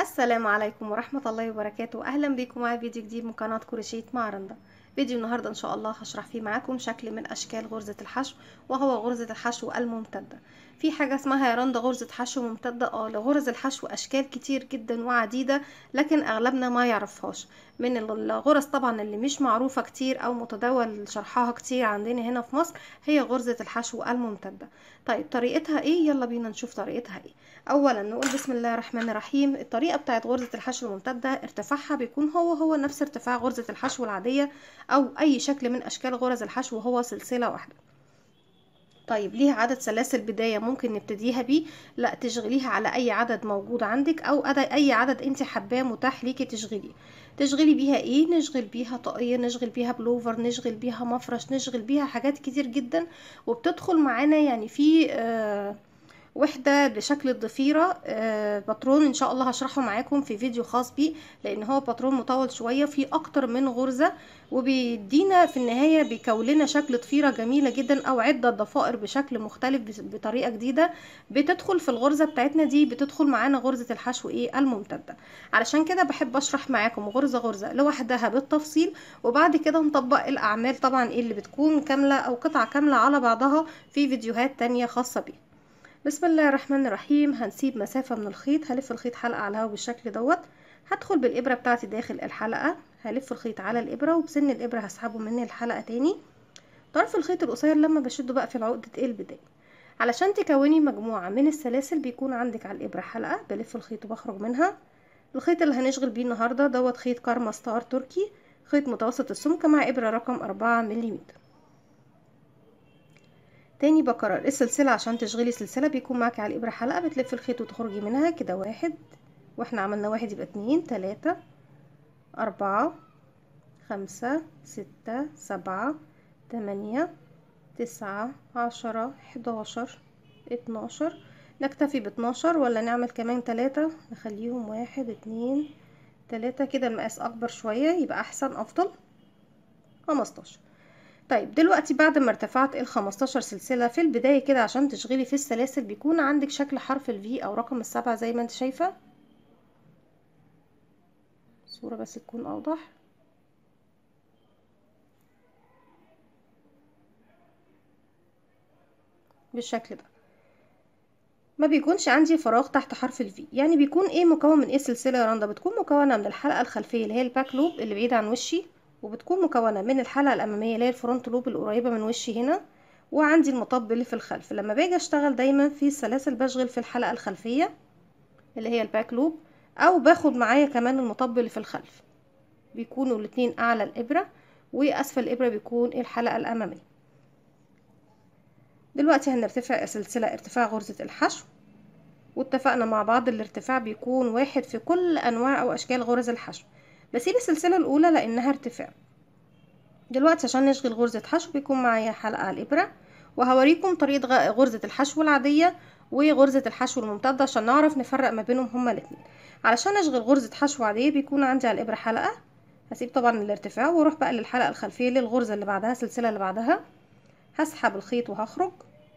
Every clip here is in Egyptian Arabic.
السلام عليكم ورحمة الله وبركاته أهلا بكم معايا فيديو جديد من قناة كروشيه مع رندا فيديو النهاردة إن شاء الله هشرح فيه معاكم شكل من أشكال غرزة الحشو وهو غرزة الحشو الممتدة في حاجة اسمها يا رندا غرزة حشو ممتدة اه لغرز الحشو أشكال كتير جدا وعديدة لكن أغلبنا ما يعرفهاش من الغرز طبعا اللي مش معروفة كتير أو متداول شرحها كتير عندنا هنا في مصر هي غرزة الحشو الممتدة طيب طريقتها ايه يلا بينا نشوف طريقتها ايه اولا نقول بسم الله الرحمن الرحيم الطريقه بتاعت غرزه الحشو الممتده ارتفاعها بيكون هو هو نفس ارتفاع غرزه الحشو العاديه او اي شكل من اشكال غرز الحشو وهو سلسله واحده طيب ليها عدد سلاسل بداية ممكن نبتديها بيه لا تشغليها على اي عدد موجود عندك او اي عدد انت حباه متاح ليكي تشغليه تشغلي بيها ايه نشغل بيها طاقية نشغل بيها بلوفر نشغل بيها مفرش نشغل بيها حاجات كتير جدا وبتدخل معانا يعني في آه وحدة بشكل الضفيرة آه باترون ان شاء الله هشرحه معاكم في فيديو خاص بيه لان هو باترون مطول شوية في اكتر من غرزة وبيدينا في النهاية بيكون شكل ضفيرة جميلة جدا او عدة ضفائر بشكل مختلف بطريقة جديدة بتدخل في الغرزة بتاعتنا دي بتدخل معانا غرزة الحشو ايه الممتدة علشان كده بحب اشرح معاكم غرزة غرزة لوحدها بالتفصيل وبعد كده نطبق الاعمال طبعا ايه اللي بتكون كاملة او قطعة كاملة على بعضها في فيديوهات تانية خاصة بيها بسم الله الرحمن الرحيم هنسيب مسافة من الخيط هلف الخيط حلقة على الهوا بالشكل دوت هدخل بالإبرة بتاعتي داخل الحلقة هلف الخيط على الإبرة وبسن الإبرة هسحبه من الحلقة تاني طرف الخيط القصير لما بشده بقى في العقدة البداية علشان تكوني مجموعة من السلاسل بيكون عندك على الإبرة حلقة بلف الخيط وبخرج منها الخيط اللي هنشغل بيه النهاردة دوت خيط كارما ستار تركي خيط متوسط السمك مع إبرة رقم أربعة مليمتر تاني بكرر السلسلة عشان تشغلي سلسلة بيكون معاكي على الإبرة حلقة بتلفي الخيط وتخرجي منها كده واحد واحنا عملنا واحد يبقى اتنين تلاتة أربعة خمسة ستة سبعة تمانية تسعة عشرة حداشر اتناشر نكتفي باتناشر ولا نعمل كمان تلاتة نخليهم واحد اتنين تلاتة كده المقاس أكبر شوية يبقى أحسن أفضل خمستاشر طيب دلوقتي بعد ما ارتفعت ال 15 سلسلة في البداية كده عشان تشغلي في السلاسل بيكون عندك شكل حرف الفي او رقم السبعة زي ما انت شايفة الصورة بس تكون اوضح بالشكل ده ما بيكونش عندي فراغ تحت حرف الفي يعني بيكون ايه مكون من ايه السلسلة يا رندا بتكون مكونة من الحلقة الخلفية اللي هي الباك لوب اللي بعيدة عن وشي وبتكون مكونة من الحلقة الأمامية اللي هي الفرونت لوب القريبة من وشي هنا وعندي المطب اللي في الخلف لما باجي اشتغل دايما في السلاسل بشغل في الحلقة الخلفية اللي هي الباك لوب او باخد معايا كمان المطب اللي في الخلف بيكونوا الاتنين اعلى الابرة واسفل الابرة بيكون الحلقة الامامية دلوقتي هنرتفع سلسلة ارتفاع غرزة الحشو واتفقنا مع بعض الارتفاع بيكون واحد في كل انواع او اشكال غرز الحشو بسيب السلسلة الأولى لأنها ارتفاع دلوقتي عشان نشغل غرزة حشو بيكون معايا حلقة على الإبرة وهوريكم طريقة غرزة الحشو العادية وغرزة الحشو الممتدة عشان نعرف نفرق ما بينهم هما الاتنين علشان أشغل غرزة حشو عادية بيكون عندي على الإبرة حلقة هسيب طبعا الارتفاع واروح بقى للحلقة الخلفية للغرزة اللي بعدها السلسلة اللي بعدها هسحب الخيط وهخرج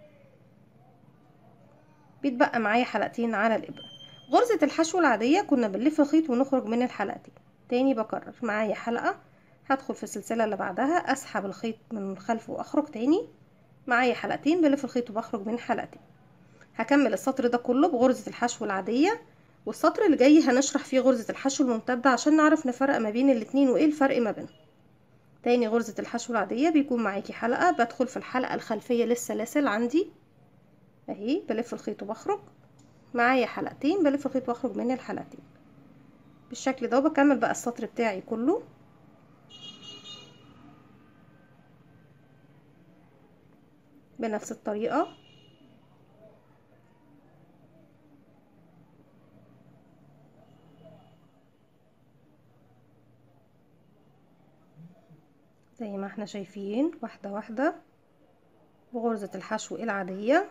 بيتبقى معايا حلقتين على الإبرة غرزة الحشو العادية كنا بنلف الخيط ونخرج من الحلقتين تاني بكرر معايا حلقة هدخل في السلسلة اللي بعدها اسحب الخيط من الخلف واخرج تاني معايا حلقتين بلف الخيط وبخرج من حلقتين هكمل السطر ده كله بغرزة الحشو العادية والسطر اللي جاي هنشرح فيه غرزة الحشو الممتدة عشان نعرف نفرق ما بين الاتنين وايه الفرق ما بينهم تاني غرزة الحشو العادية بيكون معاكي حلقة بدخل في الحلقة الخلفية للسلاسل عندي اهي بلف الخيط وبخرج معايا حلقتين بلف الخيط واخرج من الحلقتين بالشكل ده وبكمل بقى السطر بتاعي كله بنفس الطريقة زي ما احنا شايفين واحدة واحدة بغرزة الحشو العادية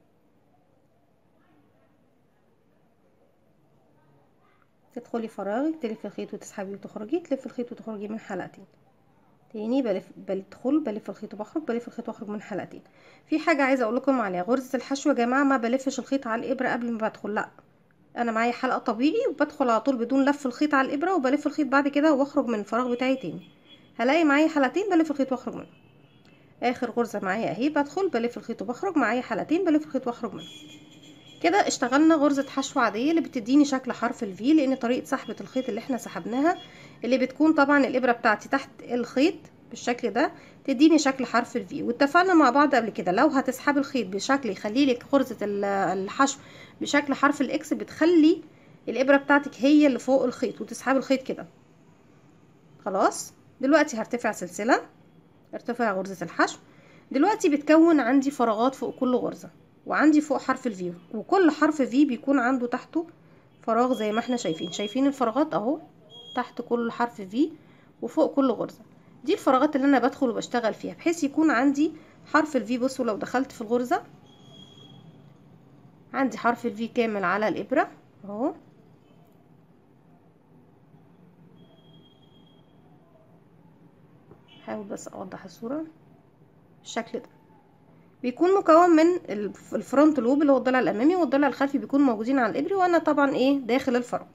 تدخلي فراغك تلفي الخيط وتسحبي وتخرجي تلفي الخيط وتخرجي من حلقتين تاني بلف بدخل بلف الخيط وبخرج بلف الخيط واخرج من حلقتين في حاجه عايزه اقول لكم عليها غرزه الحشو يا جماعه ما بلفش الخيط على الابره قبل ما بدخل لا انا معايا حلقه طبيعي وبدخل على طول بدون لف الخيط على الابره وبلف الخيط بعد كده واخرج من الفراغ بتاعي تاني هلاقي معايا حلقتين بلف الخيط واخرج منهم اخر غرزه معايا اهي بدخل بلف الخيط وبخرج معايا حلقتين بلف الخيط واخرج منهم كده اشتغلنا غرزه حشو عاديه اللي بتديني شكل حرف الفي لان طريقه سحبه الخيط اللي احنا سحبناها اللي بتكون طبعا الابره بتاعتي تحت الخيط بالشكل ده تديني شكل حرف الفي واتفقنا مع بعض قبل كده لو هتسحبي الخيط بشكل يخلي لك غرزه الحشو بشكل حرف الاكس بتخلي الابره بتاعتك هي اللي فوق الخيط وتسحبي الخيط كده خلاص دلوقتي هرتفع سلسله ارتفع غرزه الحشو دلوقتي بتكون عندي فراغات فوق كل غرزه وعندي فوق حرف الفي وكل حرف في بيكون عنده تحته فراغ زي ما احنا شايفين شايفين الفراغات اهو تحت كل حرف في وفوق كل غرزه دي الفراغات اللي انا بدخل وبشتغل فيها بحيث يكون عندي حرف الفي بصوا لو دخلت في الغرزه عندي حرف الفي كامل على الابره اهو حاول بس اوضح الصوره بالشكل ده بيكون مكون من الفرونت لوب اللي هو الضلع الامامي والضلع الخلفي بيكون موجودين على الابره وانا طبعا ايه داخل الفراغ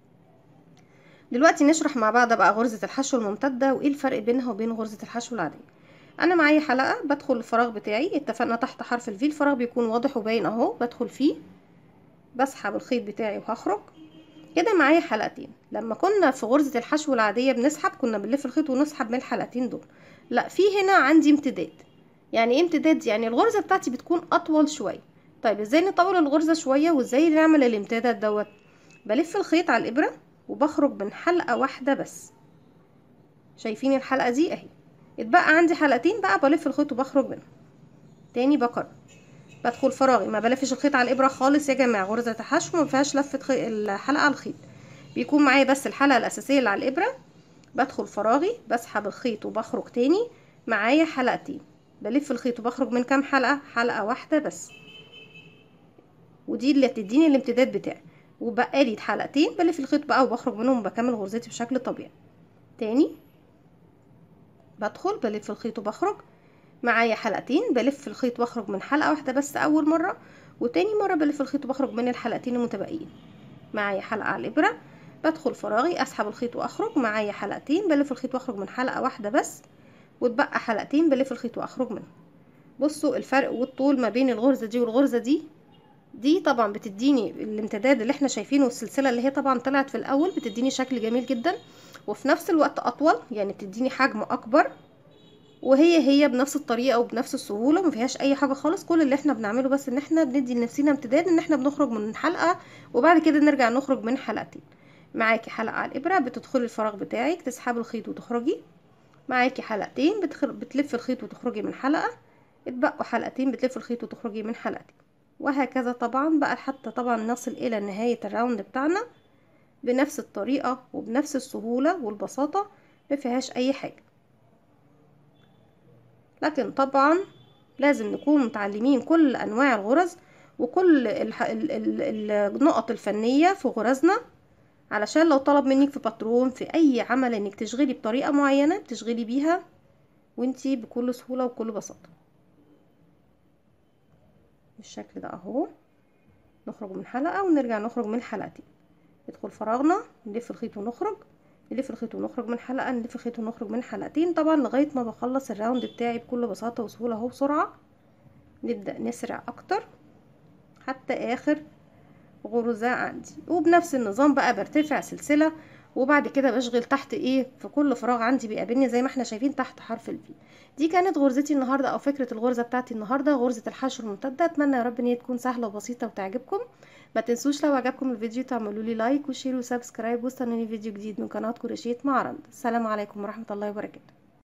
دلوقتي نشرح مع بعض بقى غرزة الحشو الممتدة وايه الفرق بينها وبين غرزة الحشو العادية انا معايا حلقة بدخل الفراغ بتاعي اتفقنا تحت حرف الفي الفراغ بيكون واضح وباين اهو بدخل فيه بسحب الخيط بتاعي وهخرج كده معايا حلقتين لما كنا في غرزة الحشو العادية بنسحب كنا بنلف الخيط ونسحب من الحلقتين دول لا في هنا عندي امتداد يعني ايه امتداد يعني الغرزة بتاعتي بتكون اطول شوية طيب ازاي نطول الغرزة شوية وازاي نعمل الامتداد دوت بلف الخيط على الابرة وبخرج من حلقة واحدة بس شايفين الحلقة دي اهي اتبقى عندي حلقتين بقى بلف الخيط وبخرج منهم تاني بكرر بدخل فراغي ما بلفش الخيط على الابره خالص يا جماعه غرزه الحشو ما فيهاش لفه خي... الحلقه على الخيط بيكون معايا بس الحلقه الاساسيه اللي على الابره بدخل فراغي بسحب الخيط وبخرج تاني معايا حلقتين بلف الخيط وبخرج من كام حلقه حلقه واحده بس ودي اللي هتديني الامتداد بتاعي وبقى لي حلقتين بلف الخيط بقى وبخرج منهم وبكمل غرزتي بشكل طبيعي تاني بدخل بلف الخيط وبخرج معايا حلقتين بلف الخيط واخرج من حلقه واحده بس اول مره وتاني مره بلف الخيط وبخرج من الحلقتين المتبقيين معايا حلقه على الابره بدخل فراغي اسحب الخيط واخرج معايا حلقتين بلف الخيط واخرج من حلقه واحده بس وتبقى حلقتين بلف الخيط واخرج منهم بصوا الفرق والطول ما بين الغرزه دي والغرزه دي دي طبعا بتديني الامتداد اللي احنا شايفينه السلسله اللي هي طبعا طلعت في الاول بتديني شكل جميل جدا وفي نفس الوقت اطول يعني بتديني حجم اكبر وهي هي بنفس الطريقه وبنفس السهوله ما فيهاش اي حاجه خالص كل اللي احنا بنعمله بس ان احنا بندي لنفسنا امتداد ان احنا بنخرج من حلقه وبعد كده نرجع نخرج من حلقتين معاكي حلقه على الابره بتدخلي الفراغ بتاعك تسحبي الخيط وتخرجي معاكي حلقتين بتخر... بتلفي الخيط وتخرجي من حلقه اتبقوا حلقتين بتلفي الخيط وتخرجي من حلقتين وهكذا طبعا بقى حتى طبعا نصل الى نهايه الراوند بتاعنا بنفس الطريقه وبنفس السهوله والبساطه ما فيهاش اي حاجه لكن طبعا لازم نكون متعلمين كل انواع الغرز وكل النقط الفنية في غرزنا علشان لو طلب منك في باترون في اي عمل انك تشغلي بطريقة معينة بتشغلي بيها وانتي بكل سهولة وكل بساطة بالشكل ده اهو نخرج من حلقة ونرجع نخرج من حلقتين ندخل فراغنا نلف الخيط ونخرج نلف الخيط ونخرج من حلقة نلف الخيط ونخرج من حلقتين طبعا لغاية ما بخلص الراوند بتاعي بكل بساطة وسهولة اهو بسرعة نبدأ نسرع اكتر حتى اخر غرزة عندي وبنفس النظام بقى برتفع سلسلة وبعد كده بشغل تحت ايه في كل فراغ عندي بيقابلني زي ما احنا شايفين تحت حرف الفي دي كانت غرزتي النهارده او فكره الغرزه بتاعتي النهارده غرزه الحشو الممتده اتمنى يا رب ان هي تكون سهله وبسيطه وتعجبكم ما تنسوش لو عجبكم الفيديو تعملوا لي لايك وشير وسبسكرايب واستنوني فيديو جديد من قناه كروشيه مع رند السلام عليكم ورحمه الله وبركاته